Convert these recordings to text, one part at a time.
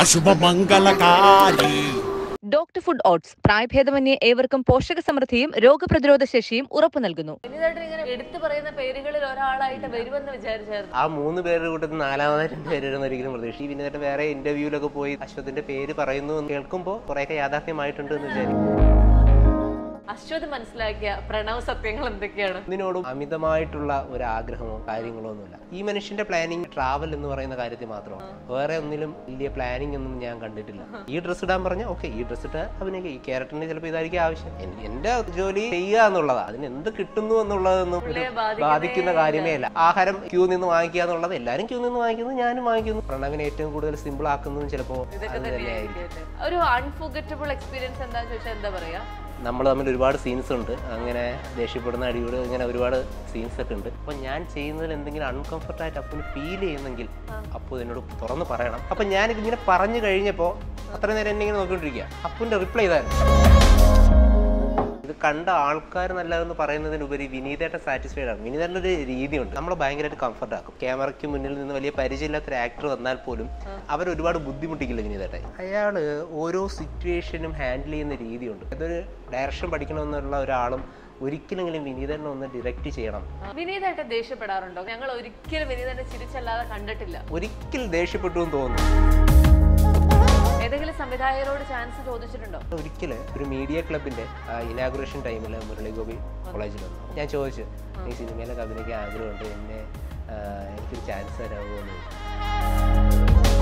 അശുഭമംഗളകാരി doctor food oats പ്രായഭേദമന്യേ ഏവർക്കും പോഷക സമൃദ്ധിയും രോഗപ്രതിരോധ ശേഷിയും ഉറപ്പു നൽകുന്നു ഇനിതായിട്ട് ഇങ്ങനെ എടുത്തു പറയുന്ന പേരുകളിൽ ഒരാളായിട്ട് വരുമെന്ന് വിചാരിച്ചായിരുന്നു ആ മൂന്ന് പേരുടെ കൂട്ടത്തിൽ നാലാമതായിട്ട് എൻ്റെ പേര് വരുന്ന ഒരിക്കലും പ്രതീക്ഷ പിന്നെ വേറെ ഇന്റർവ്യൂലൊക്കെ പോയി അശ്വതിന്റെ പേര് പറയുന്നു എന്ന് കേൾക്കുമ്പോൾ കുറേയൊക്കെ യാഥാർത്ഥ്യമായിട്ടുണ്ട് എന്ന് വിചാരിക്കും അശ്വത് മനസ്സിലാക്കിയ പ്രണവ് സത്യങ്ങൾ എന്തൊക്കെയാണ് ഇതിനോടും അമിതമായിട്ടുള്ള ഒരു ആഗ്രഹമോ കാര്യങ്ങളോ ഒന്നുമില്ല ഈ മനുഷ്യന്റെ പ്ലാനിങ് ട്രാവൽ എന്ന് പറയുന്ന കാര്യത്തിൽ മാത്രമാണ് വേറെ ഒന്നിലും വലിയ പ്ലാനിങ് ഒന്നും ഞാൻ കണ്ടിട്ടില്ല ഈ ഡ്രസ്സ് ഇടാൻ പറഞ്ഞാൽ ഓക്കെ ഈ ഡ്രസ്സ് ഇട്ട് അഭിനയിക്കുക ഈ ക്യാരക്ടറിന് ചിലപ്പോൾ ഇതായിരിക്കും ആവശ്യം എൻ- എന്റെ ജോലി ചെയ്യുക എന്നുള്ളതാണ് അതിന് എന്ത് കിട്ടുന്നു എന്നുള്ളതൊന്നും ഒരു പുള്ളിയെ ബാധിക്കുന്നേ ബാധിക്കുന്ന കാര്യമേ അല്ല ആഹാരം ക്യൂ നിന്ന് വാങ്ങിക്കുക എന്നുള്ളത് എല്ലാവരും ക്യൂ നിന്ന് വാങ്ങിക്കുന്നു ഞാനും വാങ്ങിക്കുന്നു പ്രണവിനെ ഏറ്റവും കൂടുതൽ സിമ്പിൾ ആക്കുന്നതും ചിലപ്പോൾ ഇതൊക്കെ അത് തന്നെയായിരിക്കും തന്നെയായിരിക്കും ഒരു അൺഫോർഗറ്റബിൾ എക്സ്പീരിയൻസ് എന്താന്ന് ചോദിച്ചാൽ എന്താ പറയാ നമ്മൾ തമ്മിൽ ഒരുപാട് സീൻസ് ഉണ്ട് അങ്ങനെ ദേഷ്യപ്പെടുന്ന അടിയോട് ഇങ്ങനെ ഒരുപാട് സീൻസ് ഒക്കെ ഉണ്ട് അപ്പോൾ ഞാൻ ചെയ്യുന്നതിൽ എന്തെങ്കിലും അൺകംഫർട്ട് ആയിട്ട് അപ്പന് ഫീൽ ചെയ്യുന്നെങ്കിൽ അപ്പോൾ എന്നോട് തുറന്ന് പറയണം അപ്പം ഞാൻ ഇങ്ങനെ പറഞ്ഞു കഴിഞ്ഞപ്പോൾ അത്ര നേരം എന്നെ ഇങ്ങനെ നോക്കിക്കൊണ്ടിരിക്കുക അപ്പൻ്റെ റിപ്ലൈ ഇതായിരുന്നു ഇത് കണ്ട ആൾക്കാർ നല്ലതെന്ന് പറയുന്നതിനുപരി വിനീതേട്ട സാറ്റിസ്ഫൈഡ് ആണ് വിനീതേട്ടൻ്റെ ഒരു രീതിയുണ്ട് നമ്മളെ ഭയങ്കരമായിട്ട് കംഫർട്ട് ആക്കും ക്യാമറയ്ക്ക് മുന്നിൽ നിന്ന് വലിയ പരിചയമില്ലാത്ത ഒരു ആക്ടർ വന്നാൽ പോലും അവർ ഒരുപാട് ബുദ്ധിമുട്ടിക്കില്ല വിനീതേട്ടൻ അയാൾ ഓരോ സിറ്റുവേഷനും ഹാൻഡിൽ ചെയ്യുന്ന രീതിയുണ്ട് അതൊരു ഡയറക്ഷൻ പഠിക്കണമെന്നുള്ള ഒരാളും ഒരിക്കലെങ്കിലും വിനീതനെ ഒന്ന് ഡിറക്റ്റ് ചെയ്യണം വിനീതായിട്ട് ദേഷ്യപ്പെടാറുണ്ടോ ഞങ്ങൾ ഒരിക്കലും വിനീതന്റെ ചിരിച്ചല്ലാതെ കണ്ടിട്ടില്ല ഒരിക്കൽ ദേഷ്യപ്പെട്ടു എന്ന് തോന്നുന്നു ഏതെങ്കിലും സംവിധായകരോട് ചാൻസ് ചോദിച്ചിട്ടുണ്ടോ ഒരിക്കൽ ഒരു മീഡിയ ക്ലബിന്റെ ഇനാഗുറേഷൻ ടൈമിൽ മുരളിഗോപി കോളേജിൽ വന്നു ഞാൻ ചോദിച്ചു ഈ സിനിമയിലൊക്കെ അഭിനയിക്കാൻ ആഗ്രഹമുണ്ട് എന്നെ ആ, എനിക്കൊരു ചാൻസ് തരാമോ എന്ന് ചോദിച്ചു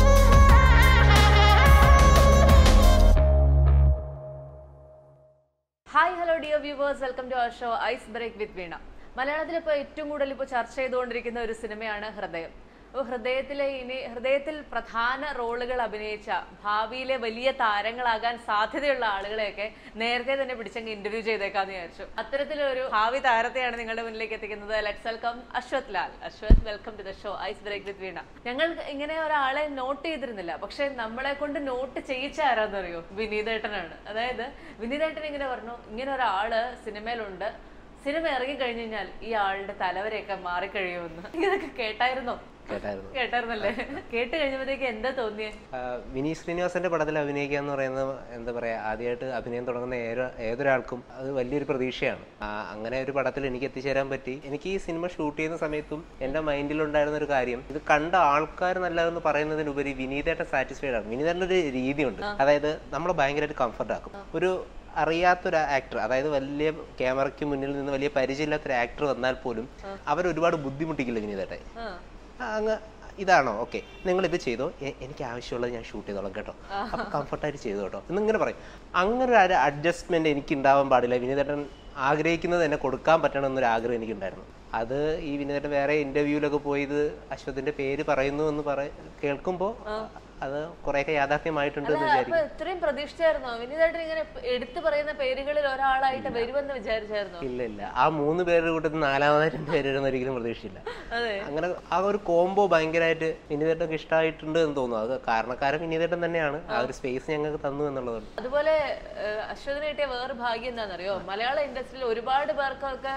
hi hello dear viewers welcome to our show ice break with Veena മലയാളത്തിൽ ഇപ്പോൾ ഏറ്റവും കൂടുതൽ ഇപ്പോൾ ചർച്ച ചെയ്തുകൊണ്ടിരിക്കുന്ന ഒരു സിനിമയാണ് ഹൃദയം അപ്പോൾ ഹൃദയത്തിലെ ഇനി ഹൃദയത്തിൽ പ്രധാന റോളുകൾ അഭിനയിച്ച ഭാവിയിലെ വലിയ താരങ്ങളാകാൻ സാധ്യതയുള്ള ആളുകളെയൊക്കെ നേരത്തെ തന്നെ പിടിച്ചങ്ങ് ഇന്റർവ്യൂ ചെയ്തേക്കാന്ന് വിചാരിച്ചു അത്തരത്തിലൊരു ഭാവി താരത്തെയാണ് നിങ്ങളുടെ മുന്നിലേക്ക് എത്തിക്കുന്നത് let's welcome Aswath Lal Aswath welcome to the show ice break with Veena ഞങ്ങൾ ഇങ്ങനെ ഒരാളെ നോട്ട് ചെയ്തിരുന്നില്ല പക്ഷെ നമ്മളെ കൊണ്ട് നോട്ട് ചെയ്യിച്ച ആരാന്നറിയോ വിനീതേട്ടനാണ് അതായത് വിനീതേട്ടൻ ഇങ്ങനെ പറഞ്ഞു ഇങ്ങനെ ഒരാള് സിനിമയിലുണ്ട് സിനിമ ഇറങ്ങി കഴിഞ്ഞു കഴിഞ്ഞാൽ ഈ ആളുടെ തലവരെയൊക്കെ മാറിക്കഴിയുമെന്ന് ഇതൊക്കെ കേട്ടായിരുന്നോ കേട്ടായിരുന്നു കേട്ടായിരുന്നല്ലേ കേട്ട് കഴിഞ്ഞപ്പോഴത്തേക്ക് എന്താ തോന്നിയേ ആ, വിനീത് ശ്രീനിവാസന്റെ പടത്തിൽ അഭിനയിക്കുക എന്ന് പറയുന്നത് എന്താ പറയാ ആദ്യമായിട്ട് അഭിനയം തുടങ്ങുന്ന ഏതൊ ഏതൊരാൾക്കും അത് വലിയൊരു പ്രതീക്ഷയാണ് ആ, അങ്ങനെ ഒരു പടത്തിൽ എനിക്ക് എത്തിച്ചേരാൻ പറ്റി എനിക്ക് ഈ സിനിമ ഷൂട്ട് ചെയ്യുന്ന സമയത്തും എന്റെ മൈൻഡിലുണ്ടായിരുന്ന ഒരു കാര്യം ഇത് കണ്ട ആൾക്കാർ നല്ലതെന്ന് പറയുന്നതിനുപരി വിനീതേട്ട സാറ്റിസ്ഫൈഡ് ആണ് വിനീതേട്ടൻ്റെ ഒരു രീതിയുണ്ട് അതായത് നമ്മളെ ഭയങ്കരമായിട്ട് കംഫർട്ട് ആക്കും ഒരു അറിയാത്തൊരു ആക്ടർ അതായത് വലിയ ക്യാമറയ്ക്ക് മുന്നിൽ നിന്ന് വലിയ പരിചയമില്ലാത്തൊരു ആക്ടർ വന്നാൽ പോലും അവർ ഒരുപാട് ബുദ്ധിമുട്ടിക്കില്ല വിനീതേട്ടെ ആ. ആ, അങ്ങ് ഇതാണോ ഓക്കെ നിങ്ങൾ ഇത് ചെയ്തോ എ- എനിക്ക് ആവശ്യമുള്ളത് ഞാൻ ഷൂട്ട് ചെയ്തോളാം കേട്ടോ അപ്പൊ കംഫർട്ടായിട്ട് ചെയ്തു കേട്ടോ എന്നിങ്ങനെ പറയും അങ്ങനെ ഒരു അഡ്ജസ്റ്റ്മെന്റ് എനിക്ക് ഉണ്ടാവാൻ പാടില്ല വിനീതേട്ടൻ ആഗ്രഹിക്കുന്നത് എന്നെ കൊടുക്കാൻ പറ്റണം എന്നൊരു ആഗ്രഹം എനിക്കുണ്ടായിരുന്നു അത് ഈ വിനീതേട്ടൻ വേറെ ഇന്റർവ്യൂലൊക്കെ പോയി ഇത് അശ്വതിന്റെ പേര് പറയുന്നു എന്ന് പറ കേൾക്കുമ്പോൾ അത് കുറേയൊക്കെ യാഥാർത്ഥ്യമായിട്ടുണ്ട് എന്ന് അപ്പൊ വിചാരിക്കും ഇത്രയും പ്രതീക്ഷിച്ചായിരുന്നോ വിനീതേട്ടൻ ഇങ്ങനെ എടുത്തു പറയുന്ന പേരുകളിൽ ഒരാളായിട്ട് വരുമെന്ന് വിചാരിച്ചായിരുന്നോ ഇല്ല ഇല്ല ആ മൂന്ന് പേരുടെ കൂട്ടത്തിൽ നാലാമതായിട്ട് എൻ്റെ പേര് വരുന്ന ഒരിക്കലും പ്രതീക്ഷയില്ല അതെ അങ്ങനെ ആ ഒരു കോംബോ ഭയങ്കരമായിട്ട് വിനീതേട്ടൊക്കെ ഇഷ്ടമായിട്ടുണ്ട് എന്ന് തോന്നുന്നു അത് കാരണക്കാരൻ വിനീതേട്ടൻ തന്നെയാണ് ആ ഒരു സ്പേസ് ഞങ്ങൾക്ക് തന്നു എന്നുള്ളതാണ് അതുപോലെ ഏഹ്, അശ്വതിന് കിട്ടിയ വേറെ ഭാഗ്യം എന്താണെന്നറിയോ മലയാള ഇൻഡസ്ട്രിയിൽ ഒരുപാട് പേർക്കൊക്കെ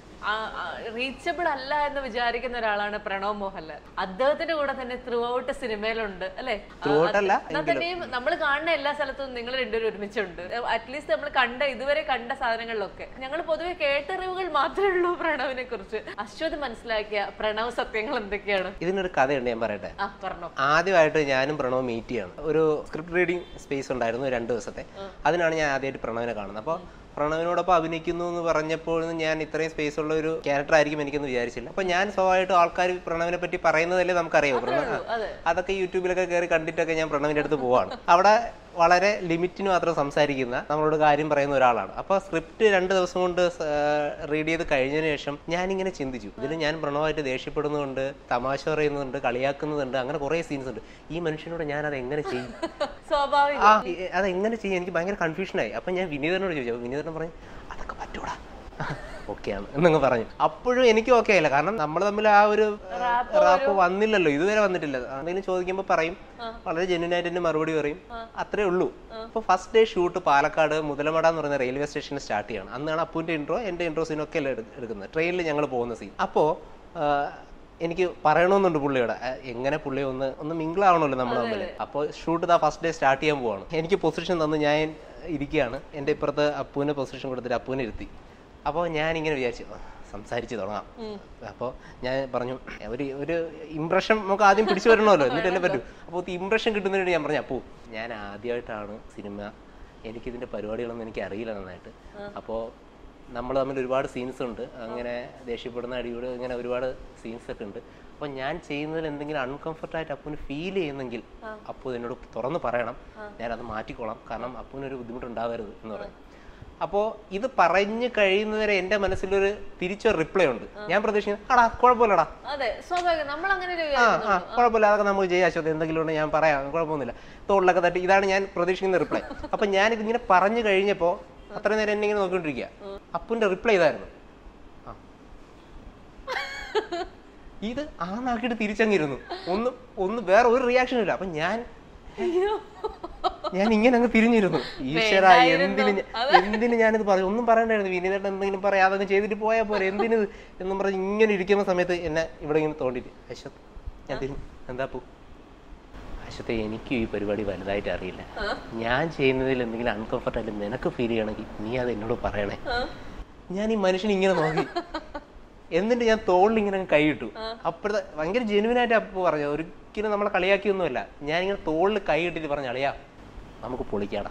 റീച്ചബിൾ അല്ല എന്ന് വിചാരിക്കുന്ന ഒരാളാണ് പ്രണവ് മോഹൻലാൽ അദ്ദേഹത്തിന്റെ കൂടെ തന്നെ ത്രൂ ഔട്ട് സിനിമയിലുണ്ട് അല്ലെ Throughout അല്ല, തന്നെയും നമ്മൾ കാണുന്ന എല്ലാ സ്ഥലത്തും നിങ്ങൾ രണ്ടുപേരും ഒരുമിച്ചുണ്ട് അറ്റ്ലീസ്റ്റ് നമ്മൾ കണ്ട ഇതുവരെ കണ്ട സാധനങ്ങളിലൊക്കെ ഞങ്ങൾ പൊതുവെ കേട്ടറിവുകൾ മാത്രമേ ഉള്ളൂ പ്രണവിനെ കുറിച്ച് അശ്വത് മനസ്സിലാക്കിയ പ്രണവ് സത്യങ്ങൾ എന്തൊക്കെയാണ് ഇതിനൊരു കഥയുണ്ട് ഞാൻ പറയട്ടെ ആ പറഞ്ഞോ ആദ്യമായിട്ട് ഞാനും പ്രണവ് മീറ്റ് ചെയ്യാണ് ഒരു സ്ക്രിപ്റ്റ് റീഡിംഗ് സ്പേസ് ഉണ്ടായിരുന്നു രണ്ട് ദിവസത്തെ അതിനാണ് ഞാൻ ആദ്യമായിട്ട് പ്രണവിനെ കാണുന്നത് അപ്പോൾ പ്രണവിനോടൊപ്പം അഭിനയിക്കുന്നു എന്ന് പറഞ്ഞപ്പോൾ ഞാൻ ഇത്രയും സ്പേസ് ഉള്ള ഒരു ക്യാരക്ടർ ആയിരിക്കും എനിക്കൊന്ന് വിചാരിച്ചില്ല അപ്പൊ ഞാൻ സ്വാഭാവികമായിട്ടും ആൾക്കാർ പ്രണവിനെ പറ്റി പറയുന്നതല്ലേ നമുക്കറിയാം പ്രണവ് അതെ. അതൊക്കെ യൂട്യൂബിലൊക്കെ കയറി കണ്ടിട്ടൊക്കെ ഞാൻ പ്രണവിന്റെ അടുത്ത് പോവാണ് അവിടെ വളരെ ലിമിറ്റിന് മാത്രം സംസാരിക്കുന്ന നമ്മളോട് കാര്യം പറയുന്ന ഒരാളാണ് അപ്പോൾ സ്ക്രിപ്റ്റ് രണ്ട് ദിവസം കൊണ്ട് റീഡ് ചെയ്ത് കഴിഞ്ഞതിന് ശേഷം ഞാനിങ്ങനെ ചിന്തിച്ചു ഇതിൽ ഞാൻ പ്രണവമായിട്ട് ദേഷ്യപ്പെടുന്നുണ്ട് തമാശ പറയുന്നുണ്ട് കളിയാക്കുന്നുണ്ട് അങ്ങനെ കുറേ സീൻസ് ഉണ്ട് ഈ മനുഷ്യനോട് ഞാൻ അത് എങ്ങനെ ചെയ്യും സ്വാഭാവികം ആ ഈ- അത് എങ്ങനെ ചെയ്യും എനിക്ക് ഭയങ്കര കൺഫ്യൂഷനായി അപ്പം ഞാൻ വിനീതനോട് ചോദിച്ചു അപ്പോൾ വിനീതൻ പറയും അതൊക്കെ പറ്റൂടാ ഓക്കെയാണ് എന്നങ്ങ് പറഞ്ഞു അപ്പോഴും എനിക്ക് ഓക്കെ ആയില്ല കാരണം നമ്മൾ തമ്മിൽ ആ ഒരു റാപ്പ് വന്നില്ലല്ലോ ഇതുവരെ വന്നിട്ടില്ല എന്തെങ്കിലും ചോദിക്കുമ്പോൾ പറയും വളരെ ജെന്യൂൻ ആയിട്ട് തന്നെ മറുപടി പറയും അത്രേ ഉള്ളൂ അപ്പൊ first day shoot Palakkad Muthalamada എന്ന് പറയുന്ന റെയിൽവേ സ്റ്റേഷനിൽ സ്റ്റാർട്ട് ചെയ്യണം അന്നാണ് അപ്പുവിന്റെ ഇൻട്രോ എന്റെ ഇൻട്രോ സീനൊക്കെ അല്ലേ എടുക്കുന്നത് ട്രെയിനിൽ ഞങ്ങൾ പോകുന്ന സീൻ അപ്പോ എനിക്ക് പറയണമെന്നുണ്ട് പുള്ളിയോട് ആ, എങ്ങനെ പുള്ളി ഒന്ന് ഒന്ന് മിങ്കിളാവണമല്ലോ നമ്മൾ തമ്മിൽ അപ്പോൾ ഷൂട്ട് ഇതാ ഫസ്റ്റ് ഡേ സ്റ്റാർട്ട് ചെയ്യാൻ പോവാണ് എനിക്ക് പൊസിഷൻ തന്ന് ഞാൻ ഇരിക്കുകയാണ് എൻ്റെ ഇപ്പുറത്ത് അപ്പൂനെ പൊസിഷൻ കൊടുത്തിട്ട് അപ്പൂനെ ഇരുത്തി അപ്പോൾ ഞാൻ ഇങ്ങനെ വിചാരിച്ചു "ആ, സംസാരിച്ച് തുടങ്ങാം അപ്പോൾ ഞാൻ പറഞ്ഞു ഒരു ഒരു ഇംപ്രഷൻ നമുക്ക് ആദ്യം പിടിച്ചു വരണമല്ലോ എന്നിട്ടല്ലേ പറ്റൂ അപ്പോൾ ഇംപ്രഷൻ കിട്ടുന്നതിന് വേണ്ടി ഞാൻ പറഞ്ഞു അപ്പൂ ഞാൻ ആദ്യമായിട്ടാണ് സിനിമ എനിക്കിതിൻ്റെ പരിപാടികളൊന്നും എനിക്ക് അറിയില്ല നന്നായിട്ട് അപ്പോൾ നമ്മൾ തമ്മിൽ ഒരുപാട് സീൻസ് ഉണ്ട് അങ്ങനെ ദേഷ്യപ്പെടുന്ന അടിയോട് ഇങ്ങനെ ഒരുപാട് സീൻസ് ഒക്കെ ഉണ്ട് അപ്പോൾ ഞാൻ ചെയ്യുന്നതിൽ എന്തെങ്കിലും അൺകംഫർട്ടായിട്ട് അപ്പൂന് ഫീൽ ചെയ്യുന്നെങ്കിൽ അപ്പു എന്നോട് തുറന്ന് പറയണം ഞാനത് മാറ്റിക്കോളാം കാരണം അപ്പൂനൊരു ബുദ്ധിമുട്ടുണ്ടാവരുത് എന്ന് പറയും അപ്പോൾ ഇത് പറഞ്ഞു കഴിയുന്നവരെ എൻ്റെ മനസ്സിലൊരു തിരിച്ചൊരു റിപ്ലൈ ഉണ്ട് ഞാൻ പ്രതീക്ഷിക്കുന്നത് ആടാ കുഴപ്പമില്ലടാ അതെ സ്വാഭാവികം നമ്മൾ അങ്ങനെ ഒരു ആ ആ കുഴപ്പമില്ല അതൊക്കെ നമുക്ക് ചെയ്യാം അശ്വത് എന്തെങ്കിലും ഉണ്ടെങ്കിൽ ഞാൻ പറയാം കുഴപ്പമൊന്നുമില്ല തോളിലൊക്കെ തട്ടി ഇതാണ് ഞാൻ പ്രതീക്ഷിക്കുന്ന റിപ്ലൈ അപ്പൊ ഞാൻ ഇതിങ്ങനെ പറഞ്ഞു കഴിഞ്ഞപ്പോൾ അത്ര നേരം എന്നെ ഇങ്ങനെ നോക്കിക്കൊണ്ടിരിക്കുക അപ്പുന്റെ റിപ്ലൈ ഇതായിരുന്നു ആ. ഇത് ആ നാക്കിട്ട് തിരിച്ചങ്ങിരുന്നു ഒന്ന് ഒന്ന് വേറെ ഒരു റിയാക്ഷൻ ഇല്ല അപ്പൊ ഞാൻ ഞാൻ ഇങ്ങനെ അങ്ങ് തിരിഞ്ഞിരുന്നു ഈശ്വര എന്തിന് ഞാൻ- എന്തിന് ഞാനിത് പറയും ഒന്നും പറയണ്ടായിരുന്നു വിനീതേട്ടൻ എന്തെങ്കിലും പറയാം അതങ്ങ് ചെയ്തിട്ട് പോയാൽ പോരെ എന്തിന് ഇത് എന്നും പറഞ്ഞ് ഇങ്ങനെ ഇരിക്കുന്ന സമയത്ത് എന്നെ ഇവിടെ ഇങ്ങനെ തോണ്ടിട്ട് അശ്വത് ഞാൻ തിരിഞ്ഞു എന്താ പൂ അശ്വത്തെ എനിക്കും ഈ പരിപാടി വലുതായിട്ട് അറിയില്ല ഞാൻ ചെയ്യുന്നതിൽ എന്തെങ്കിലും അൺകംഫർട്ടായിട്ട് നിനക്ക് ഫീൽ ചെയ്യണമെങ്കിൽ നീ അത് എന്നോട് പറയണേ ഞാൻ ഈ മനുഷ്യൻ ഇങ്ങനെ നോക്കി എന്നിട്ട് ഞാൻ തോളിൽ ഇങ്ങനെ അങ്ങ് കൈയിട്ടു അപ്പോഴത്തെ ഭയങ്കര ജെനുവിനായിട്ട് അപ്പു പറഞ്ഞു ഒരിക്കലും നമ്മളെ കളിയാക്കിയൊന്നുമല്ല ഞാൻ ഇങ്ങനെ തോളിൽ കൈയിട്ടിട്ട് പറഞ്ഞു അളിയാ നമുക്ക് പൊളിക്കാടാ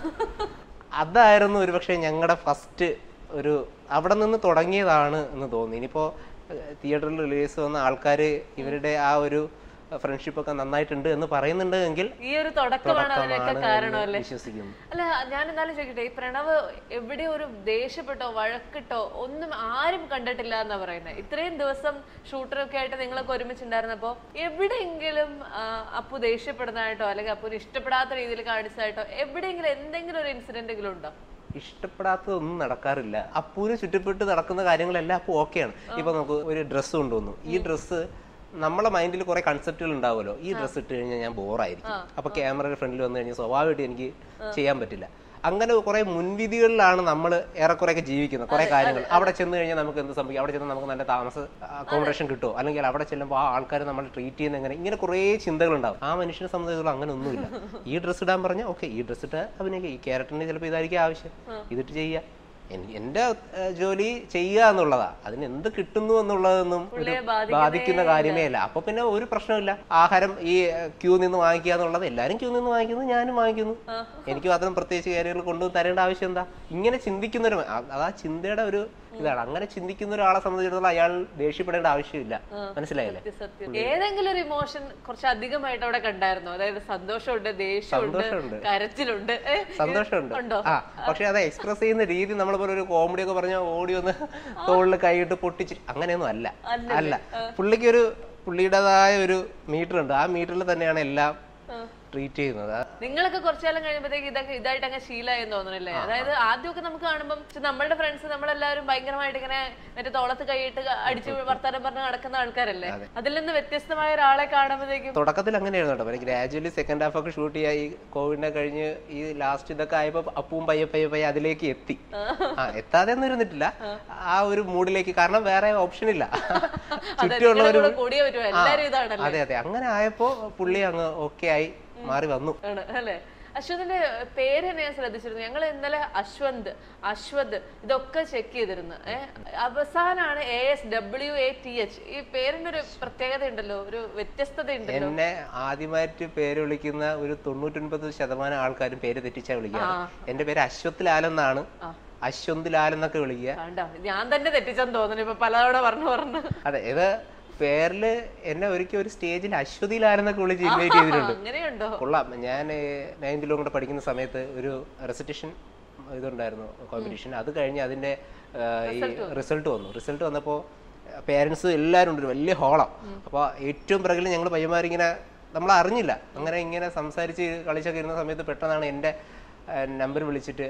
അതായിരുന്നു ഒരുപക്ഷെ ഞങ്ങളുടെ ഫസ്റ്റ് ഒരു അവിടെ നിന്ന് തുടങ്ങിയതാണ് എന്ന് തോന്നി ഇനിയിപ്പോ തിയേറ്ററിൽ റിലീസ് വന്ന ആൾക്കാർ ഇവരുടെ ആ ഒരു ഫ്രണ്ട്ഷിപ്പ് ഒക്കെ നന്നായിട്ടുണ്ട് എന്ന് പറയുന്നുണ്ട് എങ്കിൽ ഈ ഒരു തുടക്കമാണ് അതിനൊക്കെ കാരണം അല്ലേ വിശ്വസിക്കുന്നു അല്ല ഞാൻ എന്നാലും ചോദിക്കട്ടെ ഈ പ്രണവ് എവിടെ ഒരു ദേഷ്യപ്പെട്ടോ വഴക്കിട്ടോ ഒന്നും ആരും കണ്ടിട്ടില്ല എന്നാ പറയുന്നത് ഇത്രയും ദിവസം ഷൂട്ടറൊക്കെ ആയിട്ട് നിങ്ങളൊക്കെ ഒരുമിച്ചുണ്ടായിരുന്നപ്പോ എവിടെയെങ്കിലും ആ, അപ്പു ദേഷ്യപ്പെടുന്നതായിട്ടോ അല്ലെങ്കിൽ അപ്പുന് ഇഷ്ടപ്പെടാത്ത രീതിയിൽ കാണിച്ചതായിട്ടോ എവിടെയെങ്കിലും എന്തെങ്കിലും ഒരു ഇൻസിഡന്റ് എങ്കിലും ഉണ്ടോ ഇഷ്ടപ്പെടാത്തതൊന്നും നടക്കാറില്ല അപ്പൂന് ചുറ്റപ്പെട്ട് നടക്കുന്ന കാര്യങ്ങളെല്ലാം അപ്പൂ ഓക്കെയാണ് ഇപ്പൊ നമുക്ക് ഒരു ഡ്രസ്സ് കൊണ്ടുവന്നു ഈ ഡ്രസ്സ് നമ്മളെ മൈൻഡിൽ കുറെ കൺസെപ്റ്റുകൾ ഉണ്ടാവുമല്ലോ ഈ ഡ്രസ്സ് ഇട്ട് കഴിഞ്ഞാൽ ഞാൻ ബോറായിരിക്കും അപ്പൊ ക്യാമറയുടെ ഫ്രണ്ടിൽ വന്നു കഴിഞ്ഞാൽ സ്വാഭാവികമായിട്ട് എനിക്ക് ചെയ്യാൻ പറ്റില്ല അങ്ങനെ കുറെ മുൻവിധികളിലാണ് നമ്മൾ ഏറെക്കുറെയൊക്കെ ജീവിക്കുന്നത് കുറെ കാര്യങ്ങൾ അവിടെ ചെന്ന് കഴിഞ്ഞാൽ നമുക്ക് എന്ത് സംഭവിക്കും അവിടെ ചെന്ന് നമുക്ക് നല്ല താമസ അക്കോമഡേഷൻ കിട്ടുമോ അല്ലെങ്കിൽ അവിടെ ചെല്ലുമ്പോൾ ആ ആൾക്കാർ നമ്മൾ ട്രീറ്റ് ചെയ്യുന്ന എങ്ങനെ ഇങ്ങനെ കുറേ ചിന്തകളുണ്ടാവും ആ മനുഷ്യനെ സംബന്ധിച്ചിടത്തോളം അങ്ങനെ ഒന്നുമില്ല ഈ ഡ്രസ്സ് ഇടാൻ പറഞ്ഞാൽ ഓക്കെ ഈ ഡ്രസ്സ് ഇട്ട് അഭിനയിക്കുക ഈ ക്യാരക്ടറിന് ചിലപ്പോൾ ഇതായിരിക്കും ആവശ്യം ഇതിട്ട് ചെയ്യുക എൻ- എന്റെ ഏഹ്, ജോലി ചെയ്യുക എന്നുള്ളതാ അതിന് എന്ത് കിട്ടുന്നു എന്നുള്ളതൊന്നും ഒരു പുള്ളിയെ ബാധിക്കുന്നേ ബാധിക്കുന്ന കാര്യമേ അല്ല അപ്പൊ പിന്നെ ഒരു പ്രശ്നമില്ല ആഹാരം ഈ ക്യൂ നിന്ന് വാങ്ങിക്കുക എന്നുള്ളത് എല്ലാരും ക്യൂ നിന്ന് വാങ്ങിക്കുന്നു ഞാനും വാങ്ങിക്കുന്നു എനിക്ക് മാത്രം പ്രത്യേകിച്ച് കാര്യങ്ങൾ കൊണ്ടു തരേണ്ട ആവശ്യം എന്താ ഇങ്ങനെ ചിന്തിക്കുന്ന ഒരു അതാ ചിന്തയുടെ ഒരു ഇതാണ് അങ്ങനെ ചിന്തിക്കുന്ന ഒരാളെ സംബന്ധിച്ചിടത്തോളം അയാൾ ദേഷ്യപ്പെടേണ്ട ആവശ്യമില്ല മനസ്സിലായില്ലേ സത്യം ഏതെങ്കിലും ഒരു ഇമോഷൻ കുറച്ച് അധികമായിട്ട് അവിടെ കണ്ടായിരുന്നോ അതായത് സന്തോഷമുണ്ട് ദേഷ്യമുണ്ട് സന്തോഷമുണ്ട്. കരച്ചിലുണ്ട് ഏ? സന്തോഷമുണ്ട് ഉണ്ടോ ആ പക്ഷെ അത് എക്സ്പ്രസ് ചെയ്യുന്ന രീതി നമ്മളിപ്പോൾ ഒരു കോമഡി ഒക്കെ പറഞ്ഞാൽ ഓടി ഒന്ന് തോളിൽ കൈയിട്ട് പൊട്ടിച്ച് അങ്ങനെയൊന്നും അല്ല അല്ല പുള്ളിക്ക് ഒരു പുള്ളിയുടേതായ ഒരു മീറ്റർ ഉണ്ട് ആ മീറ്ററിൽ തന്നെയാണ് എല്ലാം ട്രീറ്റ് ചെയ്യുന്നത് ആ- നിങ്ങളൊക്കെ കുറച്ചു കാലം കഴിയുമ്പോഴത്തേക്ക് ഇതൊക്കെ ഇതായിട്ട് അങ്ങ് ശീലമായെന്ന് തോന്നുന്നില്ലേ അതായത് ആദ്യമൊക്കെ നമുക്ക് കാണുമ്പോൾ നമ്മളുടെ ഫ്രണ്ട്സ് നമ്മളെല്ലാവരും ഭയങ്കരമായിട്ട് ഇങ്ങനെ മറ്റേ തോളത്ത് കൈയിട്ട് അടിച്ച് വർത്താനം പറഞ്ഞ് നടക്കുന്ന ആൾക്കാരല്ലേ അതിൽ നിന്ന് വ്യത്യസ്തമായ ഒരാളെ കാണുമ്പോഴത്തേക്കും തുടക്കത്തിൽ അങ്ങനെയായിരുന്നു കേട്ടോ പിന്നെ ഗ്രാജുവലി സെക്കൻഡ് ഹാഫ് ഒക്കെ ഷൂട്ട് ചെയ്യാൻ ഈ കോവിഡിനെ കഴിഞ്ഞ് ഈ ലാസ്റ്റ് ഇതൊക്കെ ആയപ്പോ അപ്പവും പയ്യെ പയ്യെ പയ്യെ അതിലേക്ക് എത്തി ആ എത്താതെ ഒന്നും ഇരുന്നിട്ടില്ല ആ ഒരു മൂഡിലേക്ക് കാരണം വേറെ ഓപ്ഷൻ ഇല്ല ചുറ്റുമുള്ള ഒരു കൂടെ കൂടിയേ പറ്റുമോ എല്ലാരും ഇതാണല്ലോ അതെ അതെ അങ്ങനെ ആയപ്പോ പുള്ളി അങ്ങ് ഓക്കെ ആയി മാറി വന്നു ആണ് അല്ലേ അശ്വന്തിന്റെ പേര് തന്നെ ഞാൻ ശ്രദ്ധിച്ചിരുന്നു ഞങ്ങൾ ഇന്നലെ അശ്വന്ത് അശ്വത് ഇതൊക്കെ ചെക്ക് ചെയ്തിരുന്നു ഏഹ് അവസാനാണ് A S W A T H ഈ പേരിന്റെ ഒരു പ്രത്യേകത ഉണ്ടല്ലോ ഒരു വ്യത്യസ്തത ഉണ്ടല്ലോ എന്നെ ആദ്യമായിട്ട് പേര് വിളിക്കുന്ന ഒരു തൊണ്ണൂറ്റൊൻപത് ശതമാനം ആൾക്കാരും പേര് തെറ്റിച്ചാ വിളിക്കുക എന്റെ പേര് അശ്വത് ലാൽ എന്നാണ് അശ്വന്ത് ലാൽ എന്നൊക്കെ വിളിക്കുക കണ്ടോ ഞാൻ തന്നെ തെറ്റിച്ചെന്ന് തോന്നുന്നു ഇപ്പൊ പലതവണ പറഞ്ഞു പറഞ്ഞു അതെ ഇത് പേരില് എന്നെ ഒരിക്കൽ ഒരു സ്റ്റേജിൽ അശ്വതി ലാൽ എന്നൊക്കെ വിളിച്ച് ഇൻവൈറ്റ് ചെയ്തിട്ടുണ്ട് അങ്ങനെയുണ്ടോ കൊള്ളാം ഞാൻ നയൻത്തിലും കൂടെ പഠിക്കുന്ന സമയത്ത് ഒരു റെസിറ്റേഷൻ ഇതുണ്ടായിരുന്നു കോമ്പറ്റീഷൻ അത് കഴിഞ്ഞ് അതിന്റെ ആ, ഈ റിസൾട്ട് വന്നു റിസൾട്ട് വന്നപ്പോൾ പേരൻസ് എല്ലാവരും ഉണ്ട് ഒരു വലിയ ഹോളം അപ്പോൾ ഏറ്റവും പിറകിൽ ഞങ്ങൾ പയ്യന്മാരിങ്ങനെ നമ്മൾ അറിഞ്ഞില്ല അങ്ങനെ ഇങ്ങനെ സംസാരിച്ച് കളിച്ചൊക്കെ ഇരുന്ന സമയത്ത് പെട്ടെന്നാണ് എൻ്റെ നമ്പർ വിളിച്ചിട്ട്